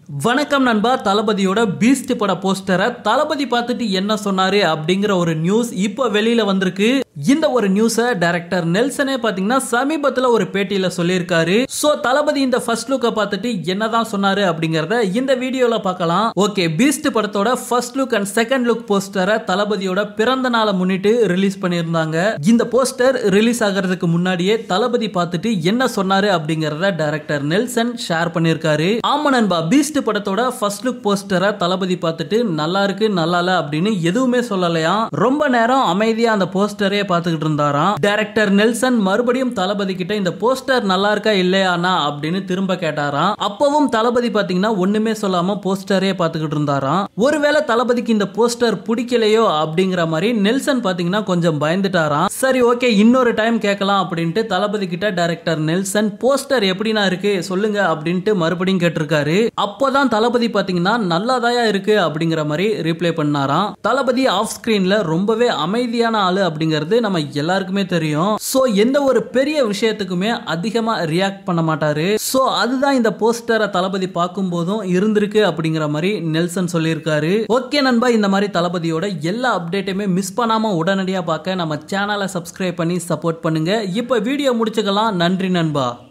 வணக்கம் நண்பா தளபதியோட பீஸ்ட் பட போஸ்டரை தளபதி பார்த்துட்டு என்ன சொன்னாரு அப்படிங்கிற ஒரு நியூஸ் இப்போ வெளியில வந்திருக்கு இந்த ஒரு நியூஸை டைரக்டர் நெல்சனே பாத்தீங்கன்னா சமீபத்துல ஒரு பேட்டியில சொல்லியிருக்காரு சோ தளபதி இந்த ஃபர்ஸ்ட் லுக்கை பார்த்துட்டு என்னதான் சொன்னாரு அப்படிங்கறத இந்த வீடியோல பார்க்கலாம் ஓகே பீஸ்ட் படத்தோட first look and second look போஸ்டரை தளபதியோட பிறந்த நாளை முன்னிட்டு ரிலீஸ் பண்ணியிருந்தாங்க இந்த போஸ்டர் ரிலீஸ் ஆகிறதுக்கு முன்னாடியே தளபதி பார்த்துட்டு என்ன சொன்னாரு அப்படிங்கறத டைரக்டர் நெல்சன் ஷேர் பண்ணியிருக்காரு ஆமா நண்பா பீஸ்ட் படத்தோட ஃபர்ஸ்ட் லுக் போஸ்டரை தளபதி பார்த்துட்டு நல்லா இருக்கு நல்லா இல்ல அப்படின்னு எதுவுமே சொல்லலையாம் ரொம்ப நேரம் அமைதியா அந்த போஸ்டரே பார்த்துக்கிட்டு இருந்தாராம் டைரக்டர் நெல்சன் மறுபடியும் தளபதி கிட்ட இந்த போஸ்டர் நல்லா இருக்கா இல்லையானா அப்படின்னு திரும்ப கேட்டாராம் அப்பவும் தளபதி பாத்தீங்கன்னா ஒண்ணுமே சொல்லாம போஸ்டரே பார்த்துக்கிட்டு இருந்தாராம் ஒருவேளை தளபதிக்கு இந்த போஸ்டர் பிடிக்கலையோ அப்படிங்கிற மாதிரி நெல்சன் பாத்தீங்கன்னா கொஞ்சம் பயந்துட்டாராம் சரி ஓகே இன்னொரு டைம் கேட்கலாம் அப்படின்ட்டு தளபதி கிட்ட டைரக்டர் நெல்சன் போஸ்டர் எப்படினா இருக்கு சொல்லுங்க அப்படின்ட்டு மறுபடியும் கேட்டிருக்காரு அப்போதான் தளபதி பாத்தீங்கன்னா நல்லாதாயா இருக்கு அப்படிங்கிற மாதிரி ரிப்ளை பண்ணாராம் தளபதி ஆஃப் ஸ்கிரீன்ல ரொம்பவே அமைதியான ஆளு அப்படிங்கிறது நம்ம எல்லாருக்குமே தெரியும் சோ எந்த ஒரு பெரிய விஷயத்துக்குமே அதிகமா ரியாக்ட் பண்ண மாட்டாரு சோ அதுதான் இந்த போஸ்டரை தளபதி பார்க்கும் போதும் இருந்திருக்கு அப்படிங்கிற மாதிரி நெல்சன் சொல்லியிருக்காரு ஓகே நண்பா இந்த மாதிரி தளபதியோட எல்லா அப்டேட்டுமே மிஸ் பண்ணாம உடனடியா பார்க்க நம்ம சேனலை சப்ஸ்கிரைப் பண்ணி சப்போர்ட் பண்ணுங்க இப்போ வீடியோ முடிச்சுக்கலாம் நன்றி நண்பா